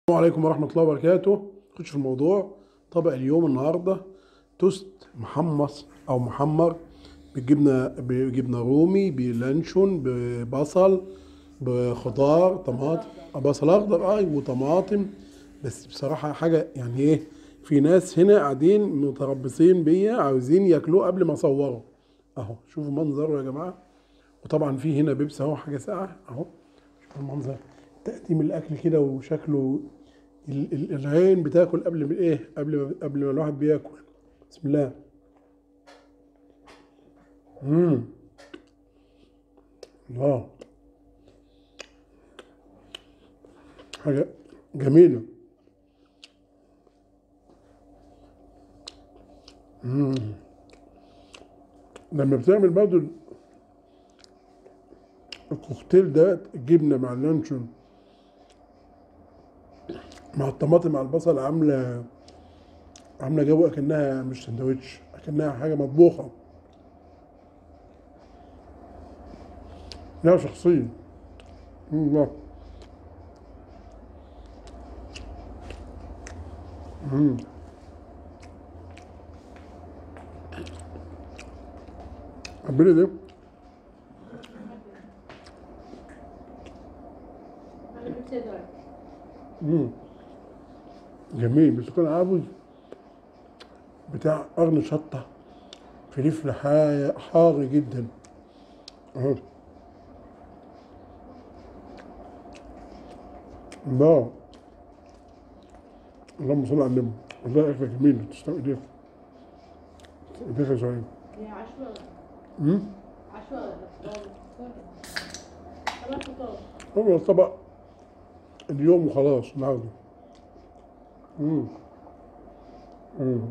السلام عليكم ورحمة الله وبركاته نخش في الموضوع طبق اليوم النهاردة توست محمص أو محمر بجبنة بجبنة رومي بلانشون ببصل بخضار طماطم بصل أخضر أي وطماطم بس بصراحة حاجة يعني إيه في ناس هنا قاعدين متربصين بيا عاوزين ياكلوه قبل ما أصوره أهو شوفوا منظره يا جماعة وطبعا في هنا بيبس أهو حاجة ساقعة أهو شوفوا المنظر تقديم الأكل كده وشكله ال- ال- العين بتاكل قبل ما ايه قبل ما قبل ما الواحد بياكل بسم الله امم الله حاجة جميلة امم لما بتعمل برضه الكوكتيل ده الجبنة مع اللانشون مع الطماطم مع البصل عامله عامله جو اكنها مش سندوتش اكنها حاجه مطبوخه لها شخصيه الله مم. قبلي ده انا بتصدر مم. جميل بس كان عاوز بتاع قرن شطة فلفل حا- حار جدا اهو الله اللهم صل على النبي والله اكله جميل تستوي ايديك ايديك يا زهير هي عشوة امم عشوة ولا فطار؟ طبعا فطار هو طبق اليوم وخلاص النهارده امم امم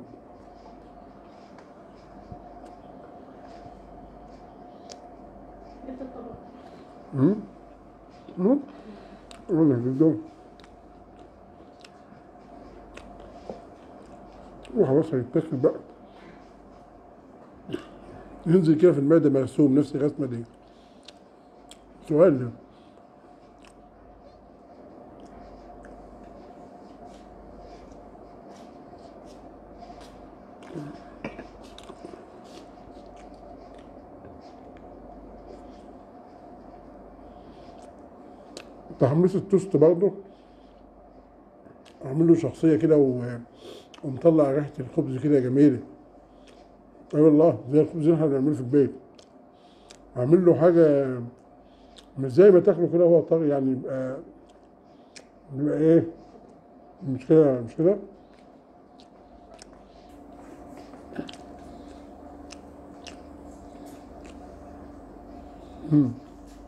جبت الطبق امم امم والله جدا وخلاص هيتاكل بقى ينزل كده في المعدة مرسوم نفس الرسمة دي سؤال ده تحميص التوست برضه عامل له شخصية كده و... ومطلع ريحة الخبز كده جميلة اي والله زي الخبز اللي احنا بنعمله في البيت عامل له حاجة مش زي ما تاكله كده هو طري يعني يبقى يبقى ايه مش كده مش كده مم.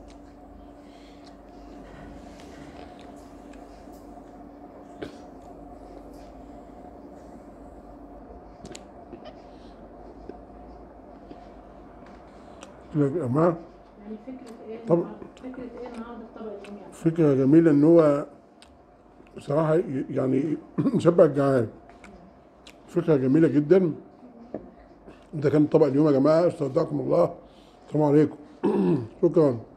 كده يا جماعة يعني فكرة ايه طب- النهاردة؟ فكرة ايه النهارده في طبق اليوم يعني؟ فكرة جميلة إن هو بصراحة ي- يعني يشبع الجعان فكرة جميلة جدا ده كان طبق اليوم يا جماعة استودعكم الله السلام عليكم شكرا